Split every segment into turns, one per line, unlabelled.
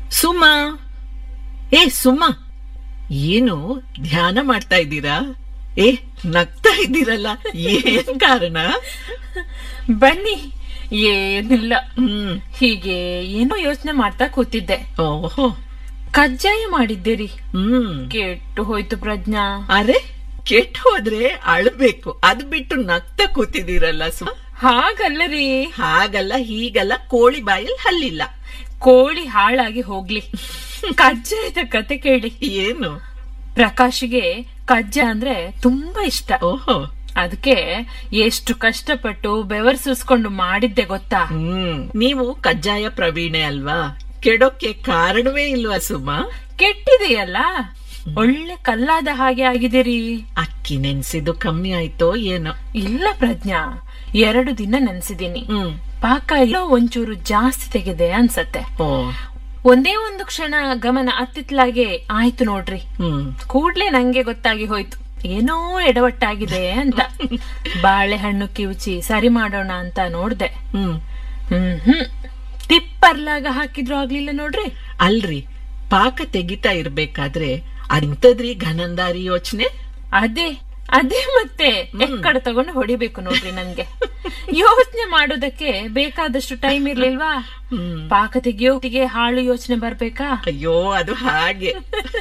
ಸುಮಾ ಏ ಸುಮಾ ಏನು ಧ್ಯಾನ ಮಾಡ್ತಾ ಇದ್ದೀರಾ ಏ ನಗ್ತಾ ಇದ್ದೀರಲ್ಲ ಏನ್ ಕಾರಣ
ಬನ್ನಿ ಏನಿಲ್ಲ
ಹ್ಮ್
ಹೀಗೆ ಏನೋ ಯೋಚನೆ ಮಾಡ್ತಾ ಕೂತಿದ್ದೆ
ಓಹೋ
ಕಜ್ಜಾಯ ಮಾಡಿದ್ದೀರಿ
ಹ್ಮ್
ಕೆಟ್ಟು ಹೋಯ್ತು ಪ್ರಜ್ಞಾ
ಅರೆ ಕೆಟ್ಟ ಹೋದ್ರೆ ಅಳ್ಬೇಕು ಅದ್ ಬಿಟ್ಟು ನಗ್ತಾ ಕೂತಿದ್ದೀರಲ್ಲ ಸುಮಾ
ಹಾಗಲ್ಲ ರೀ
ಹಾಗಲ್ಲ ಹೀಗಲ್ಲ ಕೋಳಿ ಬಾಯಲ್ಲಿ ಹಲ್ಲಿಲ್ಲ
ಕೋಳಿ ಹಾಳಾಗಿ ಹೋಗ್ಲಿ ಕಜ್ಜಾಯದ ಕತೆ ಕೇಳಿ
ಏನು
ಪ್ರಕಾಶ್ಗೆ ಕಜ್ಜಾಯ ಅಂದ್ರೆ ತುಂಬಾ ಇಷ್ಟ
ಓಹೋ
ಅದಕ್ಕೆ ಎಷ್ಟು ಕಷ್ಟಪಟ್ಟು ಬೆವರು ಸುಸ್ಕೊಂಡು ಮಾಡಿದ್ದೆ ಗೊತ್ತಾ
ಹ್ಮ್ ನೀವು ಕಜ್ಜಾಯ ಪ್ರವೀಣೆ ಅಲ್ವಾ ಕೆಡೋಕೆ ಕಾರಣವೇ ಇಲ್ವಾ ಸುಮಾ
ಕೆಟ್ಟಿದೆಯಲ್ಲ ಒಳ್ಳೆ ಕಲ್ಲಾದ ಹಾಗೆ ಆಗಿದಿರಿ
ಅಕ್ಕಿ ನೆನ್ಸಿದ್ದು ಕಮ್ಮಿ ಆಯ್ತೋ ಏನೋ
ಇಲ್ಲ ಪ್ರಜ್ಞಾ ಎರಡು ದಿನ ನೆನ್ಸಿದೀನಿ
ಹ್ಮ್
ಪಾಕ ಎಲ್ಲೋ ಒಂಚೂರು ಜಾಸ್ತಿ ತೆಗೆದೆ ಅನ್ಸತ್ತೆ
ಓ
ಒಂದೇ ಒಂದು ಕ್ಷಣ ಗಮನ ಅತ್ತಿತ್ಲಾಗೆ ಆಯ್ತು ನೋಡ್ರಿ
ಹ್ಮ್
ಕೂಡ್ಲೆ ನಂಗೆ ಗೊತ್ತಾಗಿ ಹೋಯ್ತು ಏನೋ ಎಡವಟ್ಟಾಗಿದೆ ಅಂತ ಬಾಳೆಹಣ್ಣು ಕಿವುಚಿ ಸರಿ ಮಾಡೋಣ ಅಂತ ನೋಡ್ದೆ
ಹ್ಮ್
ಹ್ಮ್ ಹ್ಮ್ ತಿಪ್ಪರ್ಲಾಗ ಹಾಕಿದ್ರು ಆಗ್ಲಿಲ್ಲ ನೋಡ್ರಿ
ಅಲ್ರಿ ಪಾಕ ತೆಗಿತಾ ಇರ್ಬೇಕಾದ್ರೆ ಅಂಥದ್ರಿ ಘನಂದಾರಿ ಯೋಚನೆ
ಅದೇ ಅದೇ ಮತ್ತೆ ಎಕ್ಕಡ ತಗೊಂಡು ಹೊಡಿಬೇಕು ನೋಡ್ರಿ ನನ್ಗೆ ಯೋಚನೆ ಮಾಡೋದಕ್ಕೆ ಬೇಕಾದಷ್ಟು ಟೈಮ್ ಇರ್ಲಿಲ್ವಾ
ಹ್ಮ್
ಪಾಕ ತೆಗಿಯೋಟಿಗೆ ಹಾಳು ಯೋಚನೆ ಬರ್ಬೇಕಾ
ಅಯ್ಯೋ ಅದು ಹಾಗೆ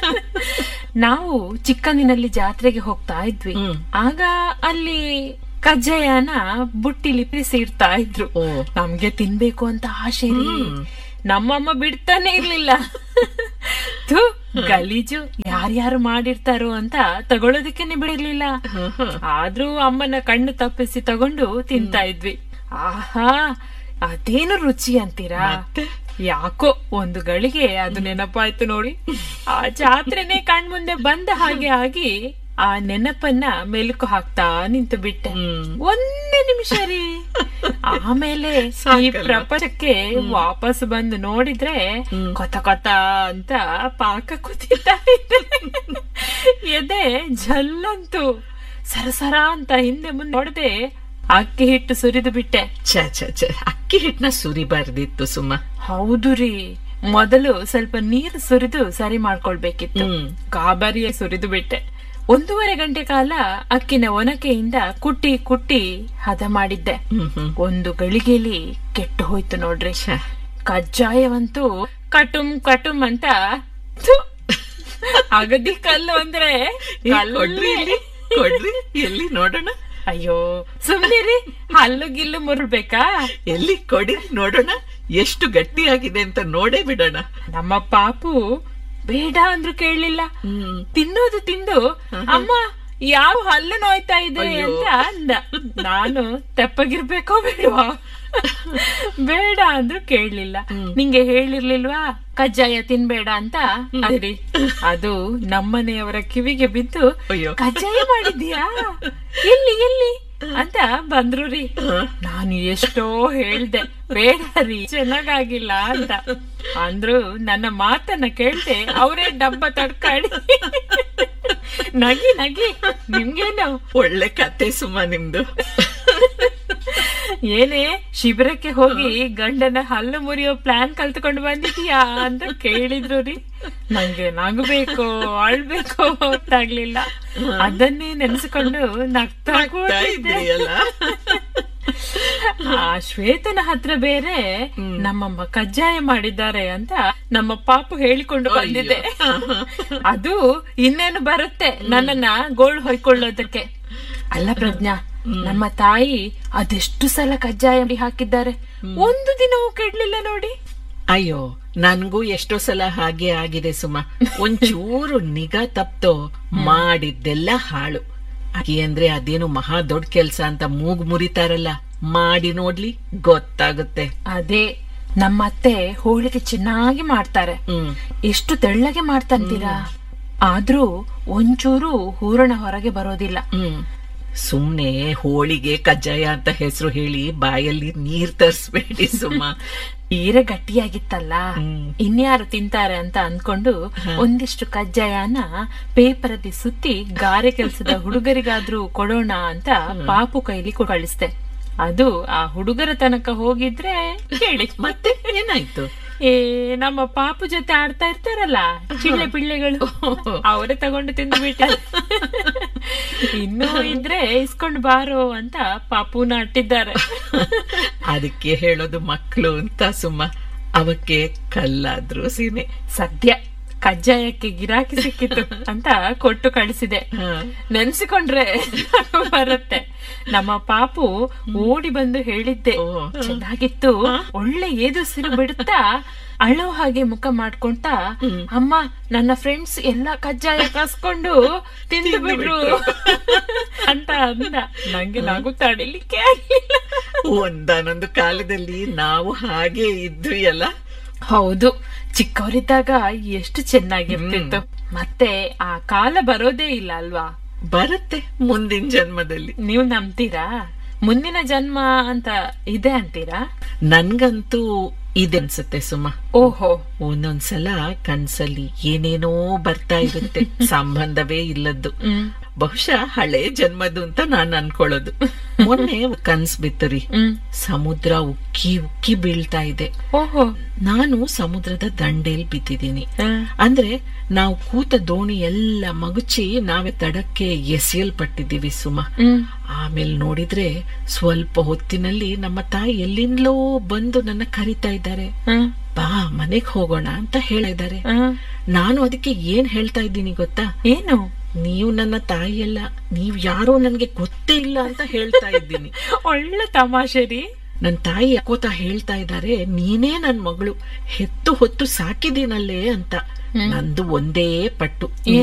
ನಾವು ಚಿಕ್ಕಂದಿನಲ್ಲಿ ಜಾತ್ರೆಗೆ ಹೋಗ್ತಾ ಇದ್ವಿ
ಹ್ಮ್.
ಆಗ ಅಲ್ಲಿ ಕಜ್ಜಾಯನ ಬುಟ್ಟಿಲಿ ಇಡ್ತಾ ಇದ್ರು
ಓ
ನಮ್ಗೆ ತಿನ್ಬೇಕು ಅಂತ ಆಸೆ ರೀ ನಮ್ಮಮ್ಮ ಬಿಡ್ತಾನೆ ಇರ್ಲಿಲ್ಲ ಥು, ಗಲೀಜು ಯಾರ್ಯಾರು ಮಾಡಿರ್ತಾರೋ ಅಂತ ತಗೊಳ್ಳೋದಕ್ಕೇನೆ ಬಿಡಿರ್ಲಿಲ್ಲ
ಹ, ಹ.
ಆದ್ರೂ ಅಮ್ಮನ ಕಣ್ಣು ತಪ್ಪಿಸಿ ತಗೊಂಡು ತಿಂತಾ ಇದ್ವಿ ಆಹಾ ಅದೇನು ರುಚಿ ಅಂತೀರಾ
ಮತ್ತೆ?
ಯಾಕೋ ಒಂದು ಗಳಿಗೆ ಅದು ನೆನಪಾಯ್ತು ನೋಡಿ ಆ ಜಾತ್ರೆನೆ ಕಣ್ಮುಂದೆ ಬಂದ ಹಾಗೆ ಆಗಿ ಆ ನೆನಪನ್ನ ಮೆಲುಕು ಹಾಕ್ತಾ ನಿಂತು ಬಿಟ್ಟೆ
ಹ್ಮ್.
ಒಂದೇ ನಿಮಿಷ ರೀ ಆಮೇಲೆ ಈ
ಸಾಕಲ್ವಾ?
ಪ್ರಪಂಚಕ್ಕೆ ವಾಪಸ್ ಬಂದು ನೋಡಿದ್ರೆ ಕೊತ ಕೊತ ಅಂತ ಪಾಕ ಕುದಿತಾ ಇದೆ ಎದೆ ಜಲ್ಲಂತು ಸರಸರ ಅಂತ ಹಿಂದೆ ಮುಂದೆ ನೋಡದೆ ಅಕ್ಕಿ ಹಿಟ್ಟು ಸುರಿದು ಬಿಟ್ಟೆ
ಛ ಛ ಛ ಅಕ್ಕಿ ಹಿಟ್ನ ಸುರಿಬಾರ್ದಿತ್ತು ಸುಮ್ಮ
ಹೌದು ರೀ ಮೊದಲು ಸ್ವಲ್ಪ ನೀರು ಸುರಿದು ಸರಿ ಮಾಡ್ಕೊಳ್ಬೇಕಿತ್ತು
ಹ್ಮ್.
ಗಾಬರಿಯ ಸುರಿದು ಬಿಟ್ಟೆ ಒಂದೂವರೆ ಗಂಟೆ ಕಾಲ ಅಕ್ಕಿನ ಒನಕೆಯಿಂದ ಕುಟ್ಟಿ ಕುಟ್ಟಿ ಹದ ಮಾಡಿದ್ದೆ
ಹ್ಮ್ ಹ್ಮ್
ಒಂದು ಗಳಿಗೆಲಿ ಕೆಟ್ಟು ಹೋಯ್ತು ನೋಡ್ರಿ
ಛ.
ಕಜ್ಜಾಯವಂತೂ ಕಟುಮ್ ಕಟುಮ್ ಅಂತ ಥು, ಅಗದಿ ಕಲ್ಲು ಅಂದ್ರೆ
ಏ,
ಕಲ್ಲೇ.
ಕೊಡ್ರಿ ಇಲ್ಲಿ ಕೊಡ್ರಿ ಎಲ್ಲಿ ನೋಡೋಣ
ಅಯ್ಯೋ ಸುಮ್ನಿರಿ ಹಲ್ಲು ಗಿಲ್ಲು ಮುರ್ಬೇಕಾ
ಎಲ್ಲಿ ಕೊಡಿ ನೋಡೋಣ ಎಷ್ಟು ಗಟ್ಟಿಯಾಗಿದೆ ಅಂತ ನೋಡೇ ಬಿಡೋಣ
ನಮ್ಮ ಪಾಪು ಬೇಡ ಅಂದ್ರು ಕೇಳಲಿಲ್ಲ
ಹ್ಮ್
ತಿನ್ನೋದು ತಿಂದು ಅಮ್ಮ ಯಾವ ಹಲ್ಲು ನೋಯ್ತಾ ಇದೆ
ಅಯ್ಯೋ.
ಅಂತ ಅಂದ ನಾನು ತೆಪ್ಪಗಿರ್ಬೇಕೋ ಬೇಡವಾ ಬೇಡ ಅಂದ್ರು ಕೇಳಲಿಲ್ಲ ನಿಂಗೆ ಹೇಳಿರ್ಲಿಲ್ವಾ ಕಜ್ಜಾಯ ತಿನ್ಬೇಡ ಅಂತ ಅದಿರಿ ಅದು ನಮ್ಮನೆಯವರ ಕಿವಿಗೆ ಬಿದ್ದು
ಅಯ್ಯೋ.
ಕಜ್ಜಾಯ ಮಾಡಿದ್ಯಾ ಎಲ್ಲಿ ಎಲ್ಲಿ ಅಂತ ಬಂದ್ರು ರೀ ನಾನು ಎಷ್ಟೋ ಹೇಳ್ದೆ ಬೇಡ ರೀ ಚೆನ್ನಾಗಾಗಿಲ್ಲ ಅಂತ ಅಂದ್ರು ನನ್ನ ಮಾತನ್ನ ಕೇಳ್ದೆ ಅವರೇ ಡಬ್ಬ ತಡ್ಕಾಡಿ ನಗಿ ನಗಿ ನಿಮ್ಗೇನು
ಒಳ್ಳೆ ಕತೆ ಸುಮ್ಮ ನಿಮ್ದು
ಏನೇ ಶಿಬಿರಕ್ಕೆ ಹೋಗಿ ಗಂಡನ ಹಲ್ಲು ಮುರಿಯೋ ಪ್ಲಾನ್ ಕಲ್ತ್ಕೊಂಡು ಬಂದಿದ್ಯಾ ಅಂತ ಕೇಳಿದ್ರು ರೀ ನಂಗೆ ನಗಬೇಕು ಅಳ್ಬೇಕು ಗೊತ್ತಾಗ್ಲಿಲ್ಲ ಅದನ್ನೇ ನೆನೆಸ್ಕೊಂಡು ನಗ್ತಾ
ಆಗ್ತಾ
ಕೂತಿದ್ದೆ.
ಇದ್ರಿ ಅಲ್ಲ
ಆ ಶ್ವೇತನ ಹತ್ರ ಬೇರೆ ನಮ್ಮಮ್ಮ ಕಜ್ಜಾಯ ಮಾಡಿದ್ದಾರೆ ಅಂತ ನಮ್ಮ ಪಾಪು ಹೇಳಿಕೊಂಡು ಬಂದಿದೆ ಅದು ಇನ್ನೇನು ಬರುತ್ತೆ ನನ್ನನ್ನ ಗೋಳು ಹೊಯ್ಕೊಳ್ಳೋದಕ್ಕೆ ಅಲ್ಲ ಪ್ರಜ್ಞಾ ನಮ್ಮ ತಾಯಿ ಅದೆಷ್ಟು ಸಲ ಕಜ್ಜಾಯ ಮಾಡಿ ಹಾಕಿದ್ದಾರೆ ಒಂದು ದಿನವೂ ಕೆಡ್ಲಿಲ್ಲ ನೋಡಿ
ಅಯ್ಯೋ ನನ್ಗೂ ಎಷ್ಟೋ ಸಲ ಹಾಗೆ ಆಗಿದೆ ಸುಮ ಒಂಚೂರು ನಿಗಾ ತಪ್ತೋ ಮಾಡಿದ್ದೆಲ್ಲ ಹಾಳು ಅಕ್ಕಿ ಅಂದ್ರೆ ಅದೇನು ಮಹಾ ದೊಡ್ಡ ಕೆಲ್ಸ ಅಂತ ಮೂಗ್ ಮುರಿತಾರಲ್ಲ ಮಾಡಿ ನೋಡ್ಲಿ ಗೊತ್ತಾಗುತ್ತೆ
ಅದೇ ನಮ್ಮ ಅತ್ತೆ ಹೋಳಿಗೆ ಚೆನ್ನಾಗಿ ಮಾಡ್ತಾರೆ
ಹ್ಮ್
ಎಷ್ಟು ತೆಳ್ಳಗೆ ಮಾಡ್ತಂತೀರಾ ಆದ್ರೂ ಒಂಚೂರು ಹೂರಣ ಹೊರಗೆ ಬರೋದಿಲ್ಲ
ಹ್ಮ್ ಸುಮ್ನೆ ಹೋಳಿಗೆ ಕಜ್ಜಾಯ ಅಂತ ಹೆಸರು ಹೇಳಿ ಬಾಯಲ್ಲಿ ನೀರ್ ತರ್ಸ್ಬೇಡಿ ಸುಮ್ಮ
ತೀರೆ ಗಟ್ಟಿಯಾಗಿತ್ತಲ್ಲ
ಹ್ಮ್.
ಇನ್ಯಾರು ತಿಂತಾರೆ ಅಂತ ಅನ್ಕೊಂಡು ಒಂದಿಷ್ಟು ಕಜ್ಜಾಯನ ಪೇಪರಲ್ಲಿ ಸುತ್ತಿ ಗಾರೆ ಕೆಲಸದ ಹುಡುಗರಿಗಾದ್ರೂ ಕೊಡೋಣ ಅಂತ ಪಾಪು ಕೈಲಿ ಕೊ- ಕಳಿಸ್ದೆ ಅದು ಆ ಹುಡುಗರ ತನಕ ಹೋಗಿದ್ರೆ ಕೇಳಿ
ಮತ್ತೆ ಏನಾಯ್ತು
ಏ ನಮ್ಮ ಪಾಪು ಜೊತೆ ಆಡ್ತಾ ಇರ್ತಾರಲ್ಲ ಚಿಳ್ಳೆ ಪಿಳ್ಳೆಗಳು ಅವರೇ ತಗೊಂಡು ತಿಂದು ಬಿಟ್ಟ ಇನ್ನೂ ಇದ್ರೆ ಇಸ್ಕೊಂಡ್ ಬಾರೋ ಅಂತ ಪಾಪುನ ಅಟ್ಟಿದ್ದಾರೆ
ಅದಕ್ಕೆ ಹೇಳೋದು ಮಕ್ಕಳು ಅಂತ ಸುಮ್ಮ ಅವಕ್ಕೆ ಕಲ್ಲಾದ್ರೂ ಸೀನೆ
ಸದ್ಯ ಕಜ್ಜಾಯಕ್ಕೆ ಗಿರಾಕಿ ಸಿಕ್ಕಿತು ಅಂತ ಕೊಟ್ಟು ಕಳಿಸಿದೆ
ಹಾ.
ನೆನ್ಸಿಕೊಂಡ್ರೆ ಬರುತ್ತೆ ನಮ್ಮ ಪಾಪು ಓಡಿ ಬಂದು ಹೇಳಿದ್ದೆ
ಓ.
ಚೆನ್ನಾಗಿತ್ತು ಒಳ್ಳೆ ಏದು ಸಿರು ಬಿಡುತ್ತಾ ಅಳೋ ಹಾಗೆ ಮುಖ ಮಾಡ್ಕೊಂತ ಅಮ್ಮ ನನ್ನ ಫ್ರೆಂಡ್ಸ್ ಎಲ್ಲ ಕಜ್ಜಾಯ ಕಾಸ್ಕೊಂಡು ತಿಂದು ಬಿಟ್ರು ಅಂತ ಅಂದ ನಂಗೆ ನಗು ತಡಿಲಿಕ್ಕೆ ಆಗ್ಲಿಲ್ಲ
ಒಂದಾನೊಂದು ಕಾಲದಲ್ಲಿ ನಾವು ಹಾಗೆ ಇದ್ವಿ ಅಲ್ಲ
ಹೌದು ಚಿಕ್ಕವರಿದ್ದಾಗ ಎಷ್ಟು ಚೆನ್ನಾಗಿರ್ತಿತ್ತು ಮತ್ತೆ ಆ ಕಾಲ ಬರೋದೇ ಇಲ್ಲ ಅಲ್ವಾ
ಬರುತ್ತೆ ಮುಂದಿನ ಜನ್ಮದಲ್ಲಿ
ನೀವು ನಂಬ್ತೀರಾ ಮುಂದಿನ ಜನ್ಮ ಅಂತ ಇದೆ ಅಂತೀರಾ
ನನ್ಗಂತೂ ಇದೆ ಅನ್ಸುತ್ತೆ ಸುಮ
ಓಹೋ
ಒಂದೊಂದ್ಸಲ ಕನ್ಸಲ್ಲಿ ಏನೇನೋ ಬರ್ತಾ ಇರುತ್ತೆ ಸಂಬಂಧವೇ ಇಲ್ಲದ್ದು
ಹ್ಮ್
ಬಹುಶಃ ಹಳೆ ಜನ್ಮದ್ದು ಅಂತ ನಾನ್ ಅನ್ಕೊಳ್ಳೋದು ಮೊನ್ನೆ ಕನ್ಸ್ ಬಿತ್ತರಿ
ಹ್ಮ್
ಸಮುದ್ರ ಉಕ್ಕಿ ಉಕ್ಕಿ ಬೀಳ್ತಾ ಇದೆ
ಓಹೋ
ನಾನು ಸಮುದ್ರದ ದಂಡೆಲ್ ಬಿದ್ದಿದ್ದೀನಿ
ಹ್ಮ್.
ಅಂದ್ರೆ ನಾವು ಕೂತ ದೋಣಿ ಎಲ್ಲ ಮಗುಚಿ ನಾವೇ ತಡಕ್ಕೆ ಎಸೆಯಲ್ಪಟ್ಟಿದ್ದೀವಿ ಸುಮ
ಹ್ಮ್
ಆಮೇಲೆ ನೋಡಿದ್ರೆ ಸ್ವಲ್ಪ ಹೊತ್ತಿನಲ್ಲಿ ನಮ್ಮ ತಾಯಿ ಎಲ್ಲಿಂದಲೋ ಬಂದು ನನ್ನ ಕರಿತಾ ಇದ್ದಾರೆ
ಹ್ಮ್
ಬಾ ಮನೆಗ್ ಹೋಗೋಣ ಅಂತ ಹೇಳಿದ್ದಾರೆ
ಹ್ಮ್.
ನಾನು ಅದಕ್ಕೆ ಏನ್ ಹೇಳ್ತಾ ಇದ್ದೀನಿ ಗೊತ್ತಾ
ಏನು
ನೀವು ನನ್ನ ತಾಯಿಯಲ್ಲ ನೀವ್ ಯಾರೋ ನನ್ಗೆ ಗೊತ್ತೇ ಇಲ್ಲ ಅಂತ ಹೇಳ್ತಾ ಇದ್ದೀನಿ
ಒಳ್ಳೆ ತಮಾಷೆ ರೀ
ನನ್ ತಾಯಿ ಯಾಕೋತ ಹೇಳ್ತಾ ಇದ್ದಾರೆ ನೀನೇ ನನ್ ಮಗಳು ಹೆತ್ತು ಹೊತ್ತು ಸಾಕಿದೀನಲ್ಲೇ ಅಂತ ನಂದು ಒಂದೇ ಪಟ್ಟು